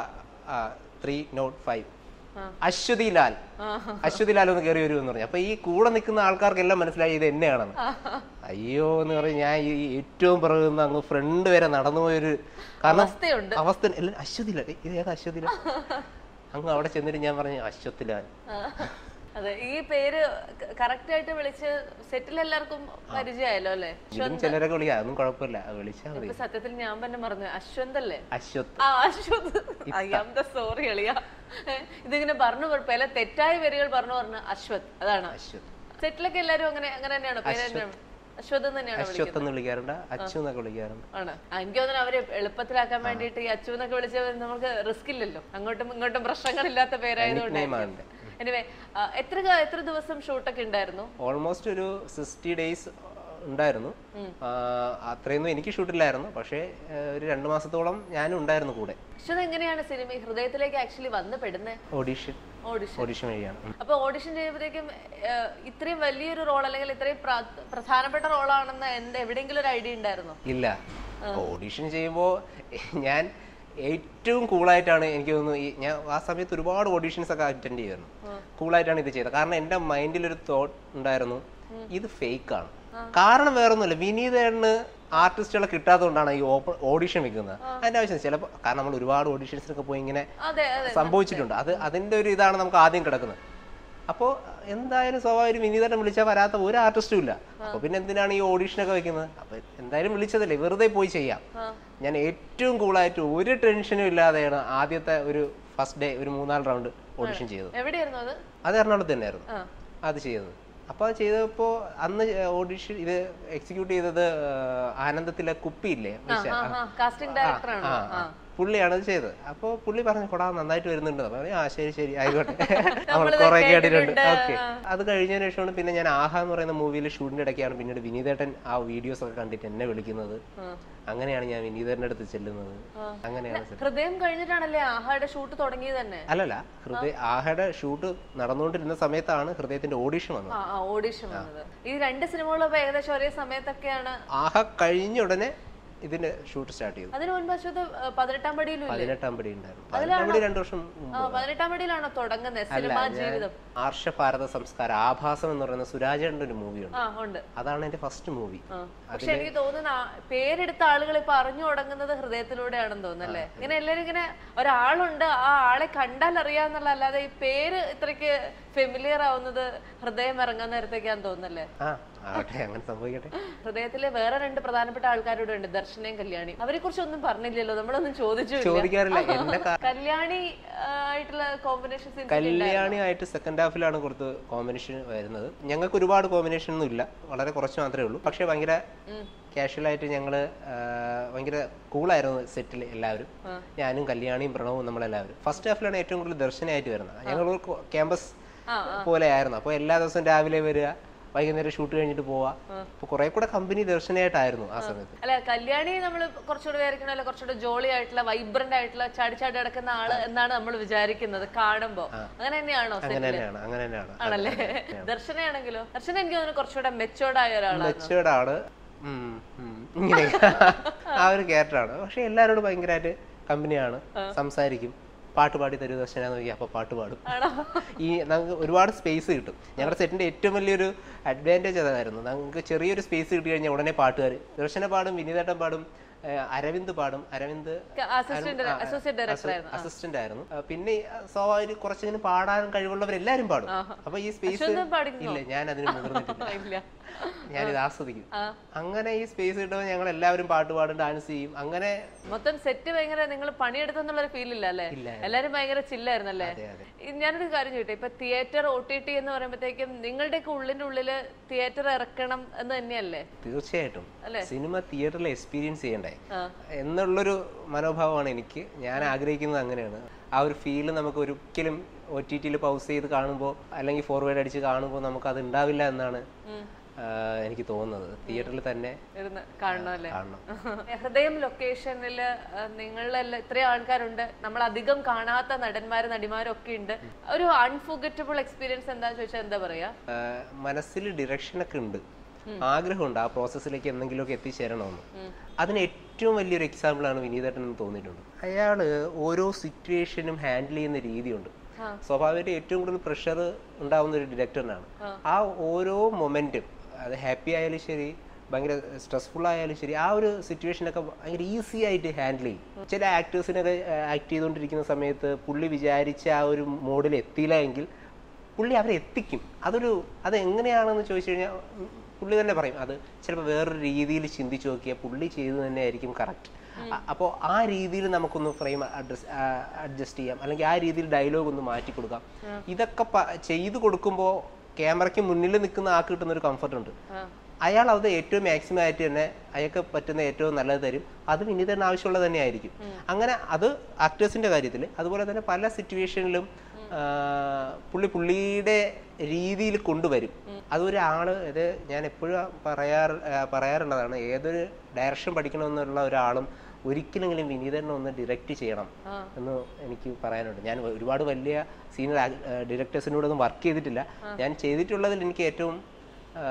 ആ three nought five Aswathi Lal Aswathi Lal ഒന്ന് കയറി വരുമെന്ന് പറഞ്ഞു അപ്പൊ ഈ കൂടെ നിൽക്കുന്ന ആൾക്കാർക്കെല്ലാം മനസ്സിലായി ഇത് എന്നെയാണെന്ന് അയ്യോ എന്ന് പറഞ്ഞ് ഞാൻ ഈ ഏറ്റവും പിറകിൽ നിന്ന് അങ്ങ് ഫ്രണ്ട് വരെ നടന്നു പോയൊരു കാരണം അവസ്ഥയുണ്ട് അവസ്ഥ എല്ലാം അശ്വതി ലാൽ ഇത് ഏതാ അശ്വതി ലാൽ അങ്ങ് അവിടെ ചെന്നിട്ട് ഞാൻ പറഞ്ഞു അശ്വതി ലാൽ അതെ ഈ പേര് കറക്റ്റ് ആയിട്ട് വിളിച്ച് സെറ്റിൽ എല്ലാവർക്കും പരിചയമായല്ലോ അല്ലേ ഇതിലും ചിലരൊക്കെ വിളിക്കാം അതൊന്നും കുഴപ്പമില്ല വിളിച്ചാൽ മതി ഇപ്പൊ സത്യത്തിൽ ഞാൻ തന്നെ പറഞ്ഞു അശ്വന്ത് അല്ലേ അശ്വത് ആ Aswath I am the sorry എളിയ ഇതിങ്ങനെ പറഞ്ഞു പല തെറ്റായ പേരുകൾ പറഞ്ഞു പറഞ്ഞു അശ്വത് അതാണ് അശ്വത് സെറ്റിലൊക്കെ എല്ലാരും അങ്ങനെ അങ്ങനെ തന്നെയാണോ പേര് തന്നെയാണ് അശ്വത് എന്ന് തന്നെയാണ് അശ്വത്ത് എന്ന് വിളിക്കാറുണ്ട് അച്ചു എന്നൊക്കെ വിളിക്കാറുണ്ട് ആണ് ആ, എനിക്ക് തോന്നുന്നു അവര് എളുപ്പത്തിലാക്കാൻ വേണ്ടിയിട്ട് ഈ അച്ചു എന്നൊക്കെ വിളിച്ച നമുക്ക് റിസ്ക് ഇല്ലല്ലോ അങ്ങോട്ടും ഇങ്ങോട്ടും പ്രശ്നങ്ങളില്ലാത്ത പേരായതുകൊണ്ട് Nickname ആണ് എനിവേ എത്ര ക- എത്ര ദിവസം ഷൂട്ടൊക്കെ ഉണ്ടായിരുന്നു ഓൾമോസ്റ്റ് ഒരു സിക്സ്റ്റി ഡേയ്സ് ഉണ്ടായിരുന്നു ആ, അത്രയൊന്നും എനിക്ക് ഷൂട്ടില്ലായിരുന്നു പക്ഷേ ആ, ഒരു രണ്ട് മാസത്തോളം ഞാനും ഉണ്ടായിരുന്നു കൂടെ അശ്വത് എങ്ങനെയാണ് സിനിമ ഹൃദയത്തിലേക്ക് ആക്ച്വലി വന്ന് പെടുന്നത് ഓഡീഷൻ ഓഡിഷൻ ഓഡീഷൻ വഴിയാണ് ഉം. അപ്പൊ ഓഡിഷൻ ചെയ്യുമ്പോഴത്തേക്കും ഏഹ്, ഇത്രയും വലിയൊരു റോൾ അല്ലെങ്കിൽ ഇത്രയും പ്ര- പ്രധാനപ്പെട്ട റോളാണെന്ന് എന്ത് എവിടെയെങ്കിലും ഒരു ഐഡിയ ഉണ്ടായിരുന്നോ ഇല്ല ഓഡീഷൻ ചെയ്യുമ്പോൾ ഞാൻ ഏറ്റവും കൂളായിട്ടാണ് എനിക്ക് തോന്നുന്നു ഈ ഞാൻ ആ സമയത്ത് ഒരുപാട് ഓഡീഷൻസ് ഒക്കെ അറ്റൻഡ് ചെയ്യുമായിരുന്നു കൂളായിട്ടാണ് ഇത് ചെയ്തത് കാരണം എൻ്റെ മൈൻഡിൽ ഒരു തോട്ട് ഉണ്ടായിരുന്നു ഇത് ഫേക്ക് ആണ് കാരണം വേറൊന്നുമില്ല വിനീതേണ് ആർട്ടിസ്റ്റുകളെ കിട്ടാത്തതുകൊണ്ടാണ് ഈ ഓഡിഷൻ വെക്കുന്നത് അതിന്റെ ആവശ്യം ചിലപ്പോൾ കാരണം നമ്മൾ ഒരുപാട് ഓഡീഷൻസിനൊക്കെ പോയി ഇങ്ങനെ അതെ അതെ സംഭവിച്ചിട്ടുണ്ട് അത് അതിന്റെ ഒരു ഇതാണ് നമുക്ക് ആദ്യം കിടക്കുന്നത് അപ്പോൾ എന്തായാലും സ്വാഭാവികം വിനീതനെ വിളിച്ചാൽ വരാത്ത ഒരു ആർട്ടിസ്റ്റും ഇല്ല അപ്പൊ പിന്നെ എന്തിനാണ് ഈ ഓഡീഷനൊക്കെ വെക്കുന്നത് അപ്പൊ എന്തായാലും വിളിച്ചതല്ലേ വെറുതെ പോയി ചെയ്യാം ഞാൻ ഏറ്റവും കൂളായിട്ട് ഒരു ടെൻഷനും ഇല്ലാതെയാണ് ആദ്യത്തെ ഒരു ഫസ്റ്റ് ഡേ ഒരു മൂന്നാല് റൗണ്ട് ഓഡിഷൻ ചെയ്തത് എവിടെയായിരുന്നു അത് അത് എറണാകുളത്ത് തന്നെയായിരുന്നു ആ. അത് ചെയ്തത് അപ്പോൾ അത് ചെയ്തപ്പോൾ അന്ന് ഓഡിഷൻ ഇത് എക്സിക്യൂട്ട് ചെയ്തത് ആ, ആനന്ദത്തിലെ കുപ്പിയില്ലേ വിശ- ആ കാസ്റ്റിംഗ് ഡയറക്ടർ ആ, ആണോ ആ. പുള്ളിയാണ് ഇത് ചെയ്തത് അപ്പോൾ പുള്ളി പറഞ്ഞു കൊടാ നന്നായിട്ട് വരുന്നുണ്ട് അപ്പൊ ഞാൻ, ആ ശരി ശരി ആയിക്കോട്ടെ നമ്മൾ കുറെ കേട്ടിട്ടുണ്ട് ഓക്കെ അത് കഴിഞ്ഞതിന് ശേഷമാണ് പിന്നെ ഞാൻ ആഹ എന്ന് പറയുന്ന മൂവിയിൽ ഷൂട്ടിന്റെ ഇടയ്ക്കാണ് പിന്നീട് വിനീതേട്ടൻ ആ വീഡിയോസ് ഒക്കെ കണ്ടിട്ട് എന്നെ വിളിക്കുന്നത് അങ്ങനെയാണ് ഞാൻ വിനീതേട്ടൻ്റെ അടുത്ത് ചെല്ലുന്നത് അങ്ങനെയാണ് set. ഹൃദയം കഴിഞ്ഞിട്ടാണല്ലേ ആഹായുടെ ഷൂട്ട് തുടങ്ങിയത് തന്നെ അല്ലല്ല ഹൃദയ ആഹയുടെ ഷൂട്ട് നടന്നുകൊണ്ടിരുന്ന സമയത്താണ് ഹൃദയത്തിന്റെ ഓഡിഷൻ വന്നത് ആ ആ ഓഡിഷൻ വന്നത് ഈ രണ്ട് സിനിമകളും ഏകദേശം ഒരേ സമയത്തൊക്കെയാണ് ആഹ കഴിഞ്ഞ ഉടനെ ഇതിന്റെ ഷൂട്ട് സ്റ്റാർട്ട് ചെയ്തു അതിനു മുൻപ് അശ്വത് പതിനെട്ടാം പടിയിലും ഇല്ലേ പതിനെട്ടാം പടി ഉണ്ടായിരുന്നു പതിനെട്ടാം പടി രണ്ടു വർഷം മുമ്പ്. ആ പതിനെട്ടാം പടിയിലാണോ തുടങ്ങുന്നത് സിനിമാ ജീവിതം ആർഷ ഭാരത സംസ്കാരം ആഭാസം എന്ന് പറയുന്ന സുരാജേണ്ട ഒരു മൂവിയുണ്ട് ആ ഉണ്ട് അതാണ് എന്റെ ഫസ്റ്റ് മൂവി ആ. പക്ഷെ എനിക്ക് തോന്നുന്ന ആ പേരെടുത്ത ആളുകൾ ഇപ്പൊ അറിഞ്ഞു തുടങ്ങുന്നത് ഹൃദയത്തിലൂടെയാണെന്ന് തോന്നുന്നല്ലേ ഇങ്ങനെ എല്ലാരും ഇങ്ങനെ ഒരാളുണ്ട് ആ ആളെ കണ്ടാൽ അറിയാന്നുള്ള അല്ലാതെ ഈ പേര് ഇത്രയ്ക്ക് ഫെമിലിയർ ആവുന്നത് ഹൃദയം ഇറങ്ങാൻ നേരത്തേക്കാന്ന് തോന്നുന്നല്ലേ ആ ആവട്ടെ അങ്ങനെ സംഭവിക്കട്ടെ ഹൃദയത്തിലെ വേറെ രണ്ട് പ്രധാനപ്പെട്ട ആൾക്കാരോട് ഉണ്ട് ദർശനയും കല്യാണി അവരെ കുറിച്ച് ഒന്നും പറഞ്ഞില്ലല്ലോ നമ്മളൊന്നും ചോദിച്ചു ചോദിക്കാറില്ല എന്നെ കാ- കല്യാണി ആ, ആയിട്ടുള്ള കോമ്പിനേഷൻ സീൻസ് കല്യാണി ആയിട്ട് സെക്കൻഡ് ഹാഫിലാണ് കുറച്ച് കോമ്പിനേഷൻ വരുന്നത് ഞങ്ങൾക്ക് ഒരുപാട് കോമ്പിനേഷൻ ഒന്നും ഇല്ല വളരെ കുറച്ച് മാത്രമേ ഉള്ളൂ പക്ഷെ ഭയങ്കര കാഷ്വൽ ആയിട്ട് ഞങ്ങള് ആ, ഭയങ്കര കൂളായിരുന്നു സെറ്റിൽ എല്ലാവരും ഞാനും കല്യാണിയും പ്രണവും നമ്മളെല്ലാവരും ഫസ്റ്റ് ഹാഫിലാണ് ഏറ്റവും കൂടുതൽ ദർശനമായിട്ട് വരുന്നത് ഞങ്ങൾ ക്യാമ്പസ് പോലെ ആയിരുന്നു അപ്പോൾ എല്ലാ ദിവസവും രാവിലെ വരിക വൈകുന്നേരം ഷൂട്ട് കഴിഞ്ഞിട്ട് പോവാ അപ്പൊ കുറെ കൂടെ കമ്പനി ദർശനമായിട്ടായിരുന്നു ആ സമയത്ത് അല്ല കല്യാണി നമ്മൾ കുറച്ചുകൂടെ വിചാരിക്കണ അല്ല കുറച്ചുകൂടെ ജോളി ആയിട്ടുള്ള വൈബ്രന്റ് ആയിട്ടുള്ള ചാടി ചാടി നടക്കുന്ന ആള് എന്നാണ് നമ്മൾ വിചാരിക്കുന്നത് കാണുമ്പോ അങ്ങനെ തന്നെയാണോ അങ്ങനെ തന്നെയാണ് അങ്ങനെ തന്നെയാണ് ആണല്ലേ ദർശനയാണെങ്കിലോ ദർശന എനിക്ക് തോന്നുന്നു കുറച്ചുകൂടെ മെച്ചോർഡ് ആയ ഒരാളാണ് മെച്ചേർഡ് ആണ് ഉം, ഉം. ഇങ്ങനെ ആ ഒരു ക്യാരക്ടറാണ് പക്ഷെ എല്ലാവരോടും ഭയങ്കരമായിട്ട് കമ്പനിയാണ് സംസാരിക്കും പാട്ട് പാടി തരൂ ദർശന എന്ന് നോക്കി അപ്പൊ പാട്ട് പാടും ഈ നമുക്ക് ഒരുപാട് സ്പേസ് കിട്ടും ഞങ്ങളുടെ സെറ്റിന്റെ ഏറ്റവും വലിയൊരു അഡ്വാൻറ്റേജ് അതായിരുന്നു നമുക്ക് ചെറിയൊരു സ്പേസ് കിട്ടി കഴിഞ്ഞാൽ ഉടനെ പാട്ടുകാർ ദർശന പാടും വിനീതേട്ടൻ പാടും ഏഹ് അരവിന്ദ് പാടും അരവിന്ദ് അസിസ്റ്റന്റ് അസോസിയേറ്റ് ഡയറക്ടർ ആയിരുന്നു അസിസ്റ്റന്റ് ആയിരുന്നു ആ, പിന്നെ ആ, സ്വാഭാവിക കുറച്ചിങ്ങനെ പാടാൻ കഴിവുള്ളവരെല്ലാരും പാടും അപ്പൊ ഈ സ്പേസ് അശ്വന്തും പാടിക്കുന്നോ? ഇല്ല ഞാൻ അതിന് മുതിർന്നിട്ടില്ല ഇല്ല ഞാനിത് ആസ്വദിക്കും അങ്ങനെ ഈ സ്പേസ് കിട്ടുമ്പോൾ ഞങ്ങൾ എല്ലാവരും പാട്ട് പാടും ഡാൻസ് ചെയ്യും അങ്ങനെ മൊത്തം സെറ്റ് ഭയങ്കര നിങ്ങൾ പണിയെടുത്തെന്നുള്ള ഒരു ഫീൽ ഇല്ല അല്ലേ ഇല്ല. എല്ലാരും ഭയങ്കര ചില്ലായിരുന്നല്ലേ അതെ അതെ ഈ ഞാനൊരു കാര്യം ചോദിട്ടെ ഇപ്പൊ തിയേറ്റർ ഒ ടി ടി എന്ന് പറയുമ്പോഴത്തേക്കും നിങ്ങളുടെയൊക്കെ ഉള്ളിന്റെ ഉള്ളില് തിയേറ്റർ ഇറക്കണം എന്ന് തന്നെയല്ലേ തീർച്ചയായിട്ടും അല്ലേ? സിനിമ തിയേറ്ററിൽ എക്സ്പീരിയൻസ് ചെയ്യണ്ടേ ആ. എന്നുള്ളൊരു മനോഭാവമാണ് എനിക്ക് ഞാൻ ആഗ്രഹിക്കുന്നത് അങ്ങനെയാണ് ആ ഒരു ഫീല് നമുക്ക് ഒരിക്കലും ഒ ടി ടിയിൽ പൗസ് ചെയ്ത് കാണുമ്പോൾ അല്ലെങ്കിൽ ഫോർവേഡ് അടിച്ച് കാണുമ്പോൾ നമുക്ക് അത് ഉണ്ടാവില്ല എന്നാണ് ആ, എനിക്ക് തോന്നുന്നത് തിയേറ്ററിൽ തന്നെ ഇരുന്ന് കാണണമല്ലേ കാണണം ഹൃദയം ലൊക്കേഷനിൽ നിങ്ങളെല്ലാം ഇത്രയും ആൾക്കാരുണ്ട് നമ്മൾ അധികം കാണാത്ത നടന്മാരും നടിമാരും ഒക്കെ ഉണ്ട് ഒരു അൺഫോർഗറ്റബിൾ എക്സ്പീരിയൻസ് എന്താ ചോദിച്ചാൽ എന്താ പറയാ ആ, മനസ്സിൽ ഡിറക്ഷനൊക്കെ ഉണ്ട് ആഗ്രഹമുണ്ട് ആ പ്രോസസ്സിലേക്ക് എന്തെങ്കിലുമൊക്കെ എത്തിച്ചേരണമെന്ന് അതിന് ഏറ്റവും വലിയൊരു എക്സാമ്പിൾ ആണ് വിനീതേട്ടൻ എന്ന് തോന്നിയിട്ടുണ്ട് അയാള് ഓരോ സിറ്റുവേഷനും ഹാൻഡിൽ ചെയ്യുന്ന രീതിയുണ്ട് സ്വാഭാവികമായിട്ട് ഏറ്റവും കൂടുതൽ പ്രഷർ ഉണ്ടാവുന്ന ഒരു ഡയറക്ടറിനാണ് ആ ഓരോ മൊമെന്റും അത് ഹാപ്പി ആയാലും ശരി ഭയങ്കര സ്ട്രെസ്ഫുൾ ആയാലും ശരി ആ ഒരു സിറ്റുവേഷനൊക്കെ ഭയങ്കര ഈസി ആയിട്ട് ഹാൻഡിൽ ചെയ്യും ചില ആക്ടേഴ്സിനൊക്കെ ആക്ട് ചെയ്തുകൊണ്ടിരിക്കുന്ന സമയത്ത് പുള്ളി വിചാരിച്ച ആ ഒരു മോഡിൽ എത്തിയില്ല എങ്കിൽ പുള്ളി അവരെ എത്തിക്കും അതൊരു അത് എങ്ങനെയാണെന്ന് ചോദിച്ചു കഴിഞ്ഞാൽ ഉം, പുള്ളി തന്നെ പറയും അത് ചിലപ്പോൾ വേറൊരു രീതിയിൽ ചിന്തിച്ച് നോക്കിയാൽ പുള്ളി ചെയ്തു തന്നെ ആയിരിക്കും കറക്റ്റ് അപ്പോൾ ആ രീതിയിൽ നമുക്കൊന്ന് ഫ്രെയിം അഡ്രസ് അഡ്ജസ്റ്റ് ചെയ്യാം അല്ലെങ്കിൽ ആ രീതിയിൽ ഡയലോഗ് ഒന്ന് മാറ്റി കൊടുക്കാം ഇതൊക്കെ പ- ചെയ്തു കൊടുക്കുമ്പോൾ ക്യാമറയ്ക്ക് മുന്നിൽ നിൽക്കുന്ന ആൾക്ക് കിട്ടുന്ന ഒരു കംഫർട്ട് ഉണ്ട് അയാൾ അത് ഏറ്റവും മാക്സിമം ആയിട്ട് തന്നെ അയാൾക്ക് പറ്റുന്ന ഏറ്റവും നല്ലത് തരും അത് വിനീതന് ആവശ്യമുള്ളത് തന്നെ ആയിരിക്കും അങ്ങനെ അത് ആക്ടേഴ്സിന്റെ കാര്യത്തിൽ അതുപോലെ തന്നെ പല സിറ്റുവേഷനിലും പുള്ളി പുള്ളിയുടെ രീതിയിൽ കൊണ്ടുവരും അതൊരാള് ഇത് ഞാൻ എപ്പോഴും പറയാറ് ആ, പറയാറുള്ളതാണ് ഏതൊരു ഡയറക്ഷൻ പഠിക്കണമെന്നുള്ള ഒരാളും ഒരിക്കലെങ്കിലും വിനീതനെ ഒന്ന് ഡിറക്റ്റ് ചെയ്യണം എന്ന് എനിക്ക് പറയാനുണ്ട് ഞാൻ ഒരുപാട് വലിയ സീനിയർ ഡയറക്ടേഴ്സിനോടൊന്നും വർക്ക് ചെയ്തിട്ടില്ല ഞാൻ ചെയ്തിട്ടുള്ളതിൽ എനിക്ക് ഏറ്റവും ആ,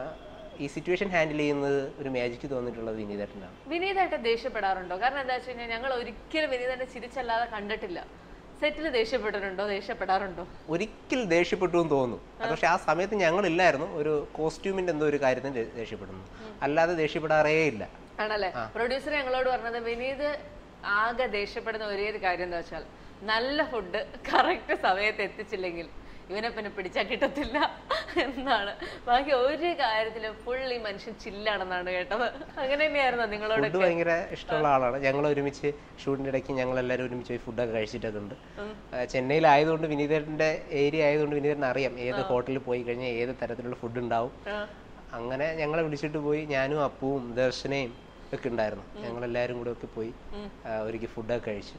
ഈ സിറ്റുവേഷൻ ഹാൻഡിൽ ചെയ്യുന്നത് ഒരു മാജിക്ക് തോന്നിയിട്ടുള്ളത് വിനീതേട്ടനാണ് വിനീതായിട്ട് ദേഷ്യപ്പെടാറുണ്ടോ കാരണം എന്താ വെച്ച് കഴിഞ്ഞാൽ ഞങ്ങൾ ഒരിക്കലും വിനീതന്റെ ചിരിച്ചല്ലാതെ കണ്ടിട്ടില്ല സെറ്റിൽ ദേഷ്യപ്പെട്ടിട്ടുണ്ടോ ദേഷ്യപ്പെടാറുണ്ടോ ഒരിക്കൽ ദേഷ്യപ്പെട്ടു എന്ന് തോന്നുന്നു അത് പക്ഷെ ആ സമയത്ത് ഞങ്ങളില്ലായിരുന്നു ഒരു കോസ്റ്റ്യൂമിന്റെ എന്തോ ഒരു കാര്യത്തിന് ദേ- ദേഷ്യപ്പെടുന്നു അല്ലാതെ ദേഷ്യപ്പെടാറേ ഇല്ല ആണല്ലേ പ്രൊഡ്യൂസർ ഞങ്ങളോട് പറഞ്ഞത് വിനീത് ആകെ ദേഷ്യപ്പെടുന്ന ഒരേ ഒരു കാര്യം എന്താ വെച്ചാൽ നല്ല ഫുഡ് കറക്റ്റ് സമയത്ത് എത്തിച്ചില്ലെങ്കിൽ ഇവനെ പിന്നെ പിടിച്ചാൽ കിട്ടത്തില്ല എന്നാണ് ബാക്കി ഒരു കാര്യത്തിലും ഫുൾ ഈ മനുഷ്യൻ ചില്ലാണെന്നാണ് കേട്ടത് അങ്ങനെ തന്നെയായിരുന്നോ നിങ്ങളോട് ഫുഡ് ഭയങ്കര ഇഷ്ടമുള്ള ആളാണ് ഞങ്ങൾ ഒരുമിച്ച് ഷൂട്ടിന്റെ ഇടയ്ക്ക് ഞങ്ങൾ എല്ലാവരും ഒരുമിച്ച് പോയി ഫുഡൊക്കെ കഴിച്ചിട്ടൊക്കെ ഉണ്ട് ആ, ചെന്നൈയിലായതുകൊണ്ട് വിനീതന്റെ ഏരിയ ആയതുകൊണ്ട് വിനീതന് അറിയാം ഏത് ഹോട്ടലിൽ പോയി കഴിഞ്ഞാൽ ഏത് തരത്തിലുള്ള ഫുഡ് ഉണ്ടാവും അങ്ങനെ ഞങ്ങളെ വിളിച്ചിട്ട് പോയി ഞാനും അപ്പുവും ദർശനയും ഒക്കെ ഉണ്ടായിരുന്നു ഞങ്ങൾ എല്ലാവരും കൂടെ ഒക്കെ പോയി ആ, ഒരിക്കൽ ഫുഡൊക്കെ കഴിച്ചു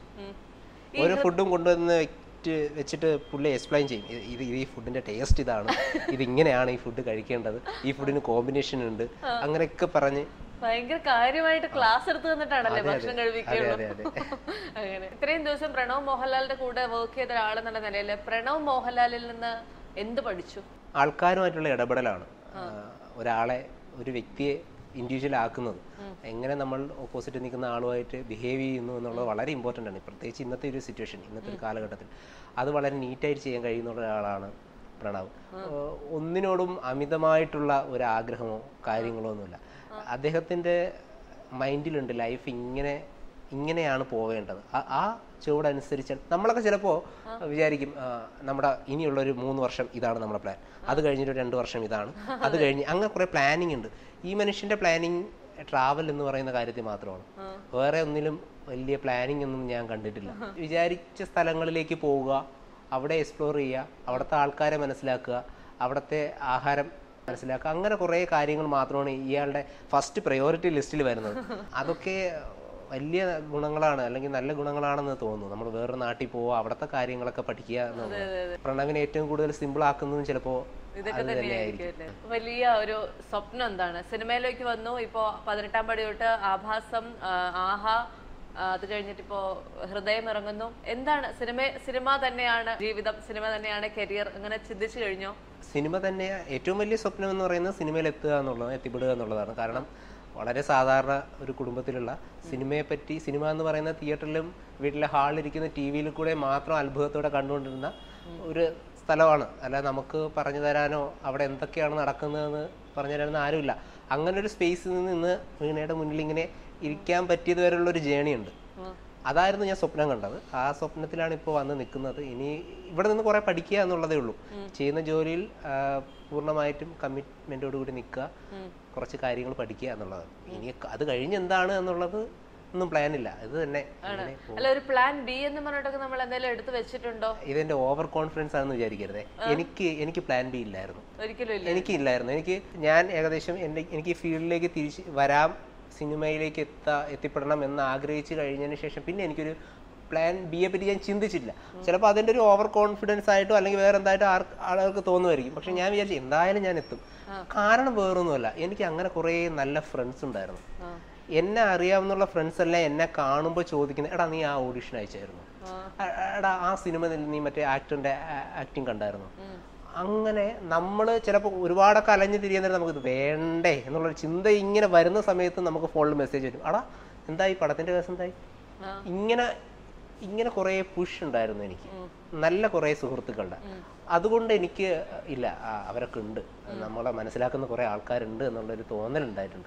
ഓരോ ഫുഡും കൊണ്ടുവന്ന് വെച്ച് വെച്ചിട്ട് പുള്ളി എക്സ്പ്ലെയിൻ ചെയ്യും ഇത് ഇത് ഈ ഫുഡിന്റെ ടേസ്റ്റ് ഇതാണ് ഇത് ഇങ്ങനെയാണ് ഈ ഫുഡ് കഴിക്കേണ്ടത് ഈ ഫുഡിന് കോമ്പിനേഷൻ ഉണ്ട് അങ്ങനെയൊക്കെ പറഞ്ഞ് ഭയങ്കര കാര്യമായിട്ട് ക്ലാസ് എടുത്തു തന്നിട്ടാണല്ലേ ഭക്ഷണം അതെ കഴിപ്പിക്കുള്ളൂ അതെ അതെ അങ്ങനെ ഇത്രയും ദിവസം പ്രണവ് മോഹൻലാലിന്റെ കൂടെ വർക്ക് ചെയ്ത ഒരാളെന്നുള്ള നിലയിൽ പ്രണവ് മോഹൻലാലിൽ നിന്ന് എന്ത് പഠിച്ചു ആൾക്കാരുമായിട്ടുള്ള ഇടപെടലാണ് ആ, ഒരാളെ ഒരു വ്യക്തിയെ ഇൻഡിവിജ്വൽ ആക്കുന്നത് എങ്ങനെ നമ്മൾ ഓപ്പോസിറ്റ് നിൽക്കുന്ന ആളുമായിട്ട് ബിഹേവ് ചെയ്യുന്നു എന്നുള്ളത് വളരെ ഇമ്പോർട്ടൻ്റ് ആണ് പ്രത്യേകിച്ച് ഇന്നത്തെ ഒരു സിറ്റുവേഷൻ ഇന്നത്തെ ഒരു കാലഘട്ടത്തിൽ അത് വളരെ നീറ്റായിട്ട് ചെയ്യാൻ കഴിയുന്ന ഒരാളാണ് പ്രണവ് ഏഹ് ഒന്നിനോടും അമിതമായിട്ടുള്ള ഒരു ആഗ്രഹമോ കാര്യങ്ങളോ ഒന്നുമില്ല അദ്ദേഹത്തിൻ്റെ മൈൻഡിലുണ്ട് ലൈഫ് ഇങ്ങനെ ഇങ്ങനെയാണ് പോവേണ്ടത് ആ- ആ ചുവടനുസരിച്ച് നമ്മളൊക്കെ ചിലപ്പോൾ വിചാരിക്കും ആ, നമ്മുടെ ഇനിയുള്ള ഒരു മൂന്ന് വർഷം ഇതാണ് നമ്മുടെ പ്ലാൻ അത് കഴിഞ്ഞിട്ട് ഒരു രണ്ട് വർഷം ഇതാണ് അത് കഴിഞ്ഞ് അങ്ങനെ കുറേ പ്ലാനിങ് ഉണ്ട് ഈ മനുഷ്യന്റെ പ്ലാനിങ് ട്രാവൽ എന്ന് പറയുന്ന കാര്യത്തിൽ മാത്രമാണ് വേറെ ഒന്നിലും വലിയ പ്ലാനിങ് ഒന്നും ഞാൻ കണ്ടിട്ടില്ല വിചാരിച്ച സ്ഥലങ്ങളിലേക്ക് പോവുക അവിടെ എക്സ്പ്ലോർ ചെയ്യുക അവിടുത്തെ ആൾക്കാരെ മനസ്സിലാക്കുക അവിടുത്തെ ആഹാരം മനസ്സിലാക്കുക അങ്ങനെ കുറേ കാര്യങ്ങൾ മാത്രമാണ് ഇയാളുടെ ഫസ്റ്റ് പ്രയോറിറ്റി ലിസ്റ്റിൽ വരുന്നത് അതൊക്കെ വലിയ ഗുണങ്ങളാണ് അല്ലെങ്കിൽ നല്ല ഗുണങ്ങളാണെന്ന് തോന്നുന്നു നമ്മൾ വേറൊരു നാട്ടിൽ പോവുക അവിടുത്തെ കാര്യങ്ങളൊക്കെ പഠിക്കുക എന്നുള്ളത് പ്രണവിനെ ഏറ്റവും കൂടുതൽ സിമ്പിൾ ആക്കുന്നതും ചിലപ്പോൾ ഇതൊക്കെ തന്നെയായിരിക്കും അല്ലേ വലിയ ഒരു സ്വപ്നം എന്താണ് സിനിമയിലേക്ക് വന്നു ഇപ്പോ പതിനെട്ടാം പടി തൊട്ട് ആഭാസം ആ, ആഹാ ആ, അത് കഴിഞ്ഞിട്ട് ഇപ്പോ ഹൃദയം ഇറങ്ങുന്നു എന്താണ് സിനിമ സിനിമ തന്നെയാണ് ജീവിതം സിനിമ തന്നെയാണ് കരിയർ അങ്ങനെ ചിന്തിച്ചു കഴിഞ്ഞോ സിനിമ തന്നെ ഏറ്റവും വലിയ സ്വപ്നം എന്ന് പറയുന്നത് സിനിമയിൽ എത്തുക എന്നുള്ളത് എത്തിപ്പെടുക എന്നുള്ളതാണ് കാരണം വളരെ സാധാരണ ഒരു കുടുംബത്തിലുള്ള സിനിമയെ പറ്റി സിനിമ എന്ന് പറയുന്ന തിയേറ്ററിലും വീട്ടിലെ ഹാളിലിരിക്കുന്ന ടി വിയിൽ കൂടെ മാത്രം അത്ഭുതത്തോടെ കണ്ടുകൊണ്ടിരുന്ന ഒരു സ്ഥലമാണ് അല്ല നമുക്ക് പറഞ്ഞു തരാനോ അവിടെ എന്തൊക്കെയാണ് നടക്കുന്നതെന്ന് പറഞ്ഞു തരാനൊന്നും ആരുമില്ല അങ്ങനെ ഒരു സ്പേസിൽ നിന്ന് ഇന്ന് വീണയുടെ മുന്നിൽ ഇങ്ങനെ ഇരിക്കാൻ പറ്റിയത് വരെയുള്ള ഒരു ജേണി ഉണ്ട് അതായിരുന്നു ഞാൻ സ്വപ്നം കണ്ടത് ആ സ്വപ്നത്തിലാണ് ഇപ്പോൾ വന്ന് നിൽക്കുന്നത് ഇനി ഇവിടെ നിന്ന് കുറെ പഠിക്കുക എന്നുള്ളതേ ഉള്ളൂ ചെയ്യുന്ന ജോലിയിൽ ആ, പൂർണ്ണമായിട്ടും കമ്മിറ്റ്മെന്റോട് കൂടി നിൽക്കുക കുറച്ച് കാര്യങ്ങൾ പഠിക്കുക എന്നുള്ളത് ഇനി അത് കഴിഞ്ഞ് എന്താണ് എന്നുള്ളത് ഒന്നും പ്ലാൻ ഇല്ല ഇത് തന്നെ ഇങ്ങനെ പോകും. അല്ല ഒരു പ്ലാൻ ബി എന്ന് പറഞ്ഞിട്ടൊക്കെ നമ്മൾ എന്തെങ്കിലും എടുത്തു വെച്ചിട്ടുണ്ടോ ഇതെന്റെ ഓവർ കോൺഫിഡൻസ് ആണെന്ന് വിചാരിക്കരുതേ എനിക്ക് എനിക്ക് പ്ലാൻ ബി ഇല്ലായിരുന്നു ഒരിക്കലും ഇല്ല എനിക്ക് ഇല്ലായിരുന്നു എനിക്ക് ഞാൻ ഏകദേശം എൻ്റെ എനിക്ക് ഈ ഫീൽഡിലേക്ക് തിരിച്ച് വരാം സിനിമയിലേക്ക് എത്താ എത്തിപ്പെടണം എന്ന് ആഗ്രഹിച്ചു കഴിഞ്ഞതിന് ശേഷം പിന്നെ എനിക്കൊരു പ്ലാൻ ബിയെ പറ്റി ഞാൻ ചിന്തിച്ചില്ല ചിലപ്പോൾ അതിൻ്റെ ഒരു ഓവർ കോൺഫിഡൻസ് ആയിട്ടോ അല്ലെങ്കിൽ വേറെ എന്തായിട്ടോ ആർക്ക് ആളുകൾക്ക് തോന്നുമായിരിക്കും പക്ഷെ ഞാൻ വിചാരിച്ചു എന്തായാലും ഞാൻ എത്തും കാരണം വേറൊന്നുമല്ല എനിക്ക് അങ്ങനെ കുറേ നല്ല ഫ്രണ്ട്സ് ഉണ്ടായിരുന്നു എന്നെ അറിയാവുന്ന ഫ്രണ്ട്സ് എല്ലാം എന്നെ കാണുമ്പോൾ ചോദിക്കുന്നത് എടാ നീ ആ ഓഡിഷൻ അയച്ചായിരുന്നു "എ- എടാ ആ സിനിമ നീ മറ്റേ ആക്ടറിന്റെ ആക്ടിങ് കണ്ടായിരുന്നു അങ്ങനെ നമ്മൾ ചിലപ്പോൾ ഒരുപാടൊക്കെ അലഞ്ഞു തിരിയുന്ന നമുക്ക് ഇത് വേണ്ടേ എന്നുള്ളൊരു ചിന്ത ഇങ്ങനെ വരുന്ന സമയത്ത് നമുക്ക് ഫോണിൽ മെസ്സേജ് വരും അടാ എന്തായി പടത്തിന്റെ കേസ് എന്തായി ആ. ഇങ്ങനെ ഇങ്ങനെ കുറേ പുഷ് ഉണ്ടായിരുന്നു എനിക്ക് നല്ല കുറേ സുഹൃത്തുക്കളുടെ അതുകൊണ്ട് എനിക്ക് ഇല്ല ആ, അവരൊക്കെ ഉണ്ട് നമ്മളെ മനസ്സിലാക്കുന്ന കുറേ ആൾക്കാരുണ്ട് എന്നുള്ളൊരു തോന്നലുണ്ടായിട്ടുണ്ട്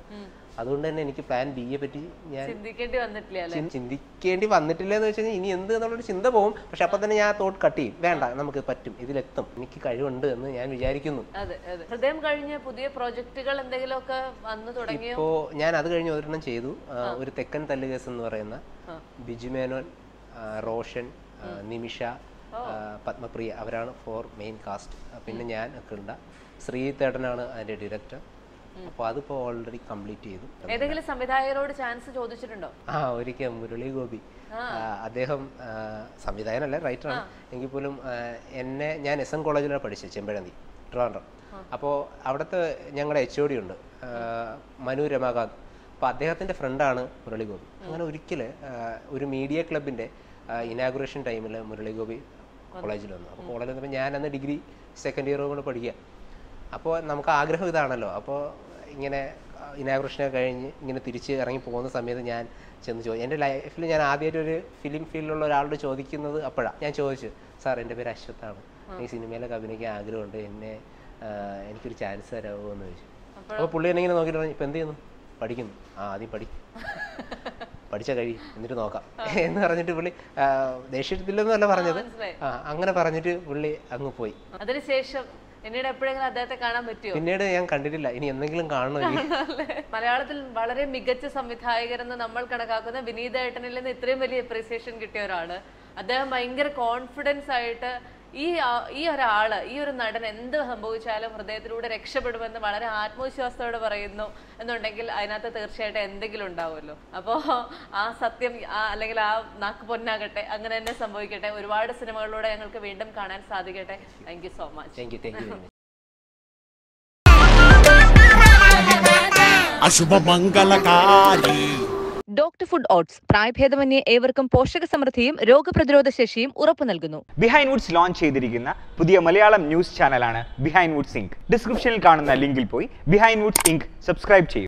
അതുകൊണ്ട് തന്നെ എനിക്ക് പ്ലാൻ ബിയെ പറ്റി ഞാൻ ചിന്തിക്കേണ്ടി വന്നിട്ടില്ല അല്ലെ ചിൻ- ചിന്തിക്കേണ്ടി വന്നിട്ടില്ല എന്ന് വെച്ച് കഴിഞ്ഞാൽ ഇനി എന്ത് എന്നുള്ളൊരു ചിന്ത പോകും പക്ഷെ അപ്പൊ തന്നെ ഞാൻ തോട്ട് കട്ട് ചെയ്യും വേണ്ട നമുക്ക് പറ്റും ഇതിലെത്തും എനിക്ക് കഴിവുണ്ട് എന്ന് ഞാൻ വിചാരിക്കുന്നു അതെ അതെ ഹൃദയം കഴിഞ്ഞ് പുതിയ പ്രോജക്റ്റുകൾ എന്തെങ്കിലുമൊക്കെ വന്നു തുടങ്ങിയോ ഇപ്പോ ഞാൻ അത് കഴിഞ്ഞ് ഒരെണ്ണം ചെയ്തു ആ, ഒരു തെക്കൻ തല്ലുകേസ് എന്ന് പറയുന്ന ബിജു മേനോൻ ആ, റോഷൻ ആ, നിമിഷ ആ, പത്മപ്രിയ അവരാണ് ഫോർ മെയിൻ കാസ്റ്റ് പിന്നെ ഞാൻ ഒക്കെ ഉണ്ട് ശ്രീതേട്ടനാണ് അതിന്റെ ഡയറക്ടർ അപ്പോൾ അതിപ്പോ ഓൾറെഡി കംപ്ലീറ്റ് ചെയ്തു ഏതെങ്കിലും സംവിധായകരോട് ചാൻസ് ചോദിച്ചിട്ടുണ്ടോ ആ ഒരിക്കൽ മുരളി ഗോപി ആ, അദ്ദേഹം ആ, സംവിധായകനല്ല റൈറ്ററാണ് എങ്കിൽ പോലും ആ, എന്നെ ഞാൻ എസ് എൻ കോളേജിലാണ് പഠിച്ചത് ചെമ്പഴന്തി ട്രിവാൻഡ്രം അപ്പോൾ അവിടുത്തെ ഞങ്ങളുടെ എച്ച് ഒ ഡി ഉണ്ട് ആ, മനു രമാകാന്ത് അപ്പോൾ അദ്ദേഹത്തിൻ്റെ ഫ്രണ്ടാണ് മുരളി ഗോപി അങ്ങനെ ഒരിക്കൽ ഒരു മീഡിയ ക്ലബിൻ്റെ ഇനാഗുറേഷൻ ടൈമിൽ മുരളി ഗോപി കോളേജിൽ വന്നു അപ്പോൾ കോളേജിൽ വന്നപ്പോൾ ഞാൻ അന്ന് ഡിഗ്രി സെക്കൻഡ് ഇയർ കൊണ്ട് പഠിക്കുക അപ്പോൾ നമുക്ക് ആഗ്രഹം ഇതാണല്ലോ അപ്പോൾ ഇങ്ങനെ ഇനാഗുറേഷനൊക്കെ കഴിഞ്ഞ് ഇങ്ങനെ തിരിച്ച് ഇറങ്ങി പോകുന്ന സമയത്ത് ഞാൻ ചെന്ന് ചോദിച്ചു എൻ്റെ ലൈഫിൽ ഞാൻ ആദ്യമായിട്ട് ഒരു ഫിലിം ഫീൽഡിലുള്ള ഒരാളോട് ചോദിക്കുന്നത് അപ്പോഴാണ് ഞാൻ ചോദിച്ചു സാർ എൻ്റെ പേര് അശ്വത്താണ് എനിക്ക് സിനിമയിലൊക്കെ അഭിനയിക്കാൻ ആഗ്രഹമുണ്ട് എന്നെ ആ, എനിക്കൊരു ചാൻസ് തരാമോ എന്ന് ചോദിച്ചു അപ്പോൾ പുള്ളി എന്നെ ഇങ്ങനെ നോക്കിയിട്ട് പറഞ്ഞു ഇപ്പം എന്ത് ചെയ്യുന്നു പഠിക്കുന്നു ആ ആദ്യം പഠി പഠിച്ച കഴി എന്നിട്ട് നോക്കാം എന്ന് പറഞ്ഞിട്ട് പുള്ളി ആ, ദേഷ്യത്തില്ലെന്നല്ല പറഞ്ഞത് മനസ്സിലായി. ആ അങ്ങനെ പറഞ്ഞിട്ട് പുള്ളി അങ്ങ് പോയി അതിനുശേഷം പിന്നീട് എപ്പോഴെങ്കിലും അദ്ദേഹത്തെ കാണാൻ പറ്റുമോ പിന്നീട് ഞാൻ കണ്ടിട്ടില്ല ഇനി എന്തെങ്കിലും കാണണോ ഇനി മലയാളത്തിൽ വളരെ മികച്ച സംവിധായകരെന്ന് നമ്മൾ കണക്കാക്കുന്ന വിനീത ഏട്ടനിൽ നിന്ന് ഇത്രയും വലിയ അപ്രീസിയേഷൻ കിട്ടിയ ഒരാള് അദ്ദേഹം ഭയങ്കര കോൺഫിഡൻസ് ആയിട്ട് ഈ ആ- ഈ ഒരാള് ഈ ഒരു നടൻ എന്ത് സംഭവിച്ചാലും ഹൃദയത്തിലൂടെ രക്ഷപ്പെടുമെന്ന് വളരെ ആത്മവിശ്വാസത്തോടെ പറയുന്നു എന്നുണ്ടെങ്കിൽ അതിനകത്ത് തീർച്ചയായിട്ടും എന്തെങ്കിലും ഉണ്ടാവുമല്ലോ അപ്പോൾ ആ സത്യം ആ അല്ലെങ്കിൽ ആ നാക്ക് പൊന്നാകട്ടെ അങ്ങനെ തന്നെ സംഭവിക്കട്ടെ ഒരുപാട് സിനിമകളിലൂടെ ഞങ്ങൾക്ക് വീണ്ടും കാണാൻ സാധിക്കട്ടെ thank you so much thank you thank you very much അശുഭമംഗളകാരി ഡോക്ടർ ഫുഡ് ഓട്സ് പ്രായഭേദമന്യേ ഏവർക്കും പോഷക സമൃദ്ധിയും രോഗപ്രതിരോധ ശേഷിയും ഉറപ്പു നൽകുന്നു ബിഹൈൻഡ് വുഡ്സ് ലോഞ്ച് ചെയ്തിരിക്കുന്ന പുതിയ മലയാളം ന്യൂസ് ചാനലാണ് ബിഹൈൻഡ് വുഡ്സ് ഇങ്ക് ഡിസ്ക്രിപ്ഷനിൽ കാണുന്ന ലിങ്കിൽ പോയി ബിഹൈൻഡ് വുഡ്സ് ഇങ്ക് സബ്സ്ക്രൈബ് ചെയ്യും